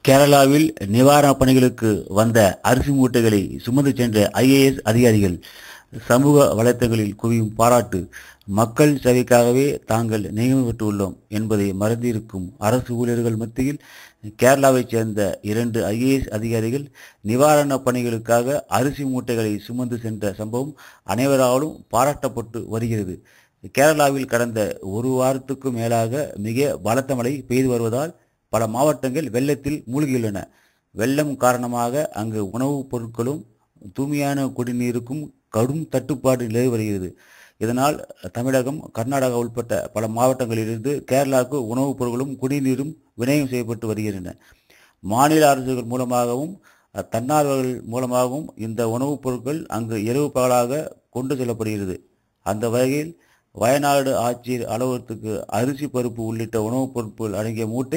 கேரளாவில் நிவாரணப் பணிகளுக்கு வந்த அரிசி மூட்டைகளை சுமந்து சென்ற ஐஏஎஸ் அதிகாரிகள் சமூக வலைத்தளங்களில் குவியும் பாராட்டு மக்கள் சேவைக்காகவே தாங்கள் நியமிக்கப்பட்டுள்ளோம் என்பதை மறந்திருக்கும் அரசு ஊழியர்கள் மத்தியில் கேரளாவைச் சேர்ந்த இரண்டு ஐஏஎஸ் அதிகாரிகள் நிவாரணப் பணிகளுக்காக அரிசி மூட்டைகளை சுமந்து சென்ற சம்பவம் அனைவராலும் பாராட்டப்பட்டு வருகிறது கேரளாவில் கடந்த ஒரு வாரத்துக்கும் மேலாக மிக பலத்த மழை பெய்து வருவதால் பல மாவட்டங்கள் வெள்ளத்தில் மூழ்கியுள்ளன வெள்ளம் காரணமாக அங்கு உணவுப் பொருட்களும் தூய்மையான குடிநீருக்கும் கடும் தட்டுப்பாடு நிலவி வருகிறது இதனால் தமிழகம் கர்நாடகா உட்பட்ட பல மாவட்டங்களிலிருந்து கேரளாவுக்கு உணவுப் பொருட்களும் குடிநீரும் விநியோகம் செய்யப்பட்டு வருகின்றன மாநில அரசுகள் மூலமாகவும் தன்னார்வர்கள் மூலமாகவும் இந்த உணவுப் பொருட்கள் அங்கு இரவு பகலாக கொண்டு செல்லப்படுகிறது அந்த வகையில் வயநாடு ஆட்சியர் அலுவலகத்துக்கு அரிசி பருப்பு உள்ளிட்ட உணவுப் பொருட்கள் அடங்கிய மூட்டை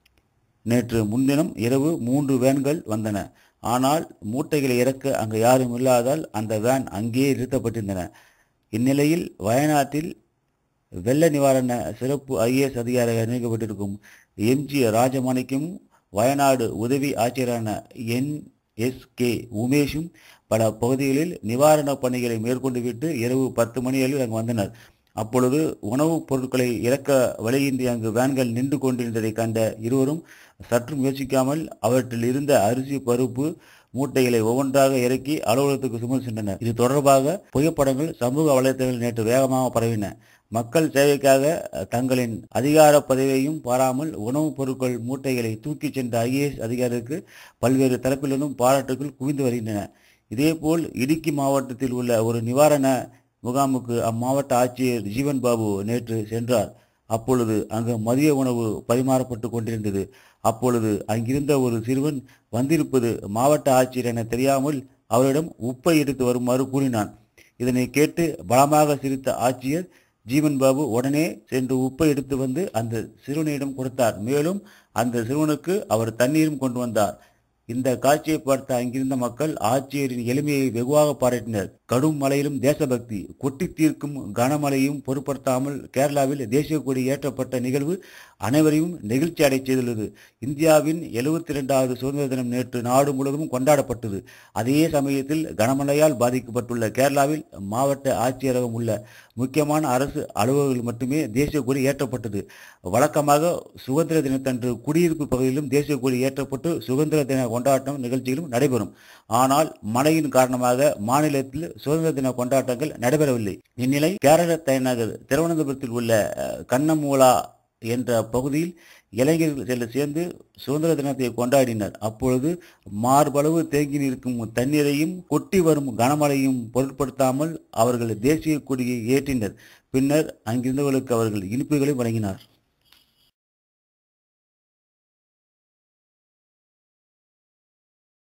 நேற்று முன்தினம் இரவு மூன்று வேன்கள் வந்தன ஆனால் மூட்டைகளை இறக்க அங்கு யாரும் இல்லாதால் அந்த வேன் அங்கேயே நிறுத்தப்பட்டிருந்தன இந்நிலையில் வயநாட்டில் வெள்ள நிவாரண சிறப்பு ஐஏஎஸ் அதிகாரியாக நியமிக்கப்பட்டிருக்கும் எம்ஜி ராஜமாணிக்கும் வயநாடு உதவி ஆட்சியரான என் எஸ் கே உமேஷும் பல பகுதிகளில் நிவாரணப் பணிகளை மேற்கொண்டு விட்டு இரவு பத்து மணியளவில் அங்கு வந்தனர் அப்பொழுது உணவுப் பொருட்களை இறக்க வழியின்றி அங்கு வேன்கள் நின்று கொண்டிருந்ததை கண்ட இருவரும் சற்று முயற்சிக்காமல் அவற்றில் இருந்த அரிசி பருப்பு மூட்டைகளை ஒவ்வொன்றாக இறக்கி அலுவலகத்துக்கு சுமந்து சென்றனர் இது தொடர்பாக புகைப்படங்கள் சமூக வலைதளங்களில் நேற்று வேகமாக பரவின மக்கள் சேவைக்காக தங்களின் அதிகார பதவியையும் பாராமல் உணவுப் பொருட்கள் மூட்டைகளை தூக்கிச் சென்ற ஐஏஎஸ் அதிகாரிக்கு பல்வேறு தரப்பிலிருந்தும் பாராட்டுகள் குவிந்து வருகின்றன இதேபோல் இடுக்கி மாவட்டத்தில் உள்ள ஒரு நிவாரண முகாமுக்கு அம்மாவட்ட ஆட்சியர் ஜீவன் பாபு நேற்று சென்றார் அப்பொழுது அங்கு மதிய உணவு பரிமாறப்பட்டு கொண்டிருந்தது அப்பொழுது அங்கிருந்த ஒரு சிறுவன் வந்திருப்பது மாவட்ட ஆட்சியர் என தெரியாமல் அவரிடம் உப்பை எடுத்து வருமாறு கூறினான் இதனை கேட்டு பலமாக சிரித்த ஆட்சியர் ஜீவன் பாபு உடனே சென்று உப்பை எடுத்து வந்து அந்த சிறுவனிடம் கொடுத்தார் மேலும் அந்த சிறுவனுக்கு அவர் தண்ணீரும் கொண்டு வந்தார் இந்த காட்சியை பார்த்த அங்கிருந்த மக்கள் ஆட்சியரின் எளிமையை வெகுவாக பாராட்டினர் கடும் மழையிலும் தேசபக்தி கொட்டி தீர்க்கும் கனமழையும் பொருட்படுத்தாமல் கேரளாவில் தேசிய கொடி ஏற்றப்பட்ட நிகழ்வு அனைவரையும் நெகிழ்ச்சி அடை செய்துள்ளது இந்தியாவின் எழுபத்தி இரண்டாவது சுதந்திர தினம் நேற்று நாடு முழுவதும் கொண்டாடப்பட்டது அதே சமயத்தில் கனமழையால் பாதிக்கப்பட்டுள்ள கேரளாவில் மாவட்ட ஆட்சியரகம் உள்ள முக்கியமான அரசு அலுவலர்கள் மட்டுமே தேசிய கொடி ஏற்றப்பட்டது வழக்கமாக சுதந்திர தினத்தன்று குடியிருப்பு பகுதியிலும் தேசிய கொடி ஏற்றப்பட்டு சுதந்திர தின கொண்டாட்டம் நிகழ்ச்சிகளும் நடைபெறும் ஆனால் மழையின் காரணமாக மாநிலத்தில் சுதந்திர தின கொண்டாட்டங்கள் நடைபெறவில்லை இந்நிலை கேரள தலைநகர் திருவனந்தபுரத்தில் உள்ள கண்ணமூலா என்ற பகுதியில் இளைஞர்கள் செல்ல சேர்ந்து சுதந்திர தினத்தை கொண்டாடினர் அப்பொழுது மார்பளவு தேங்கி நிற்கும் தண்ணீரையும் கொட்டி வரும் கனமழையும் பொருட்படுத்தாமல் அவர்கள் தேசிய கொடியை ஏற்றினர் பின்னர் அங்கிருந்தவர்களுக்கு அவர்கள் இனிப்புகளை வழங்கினார்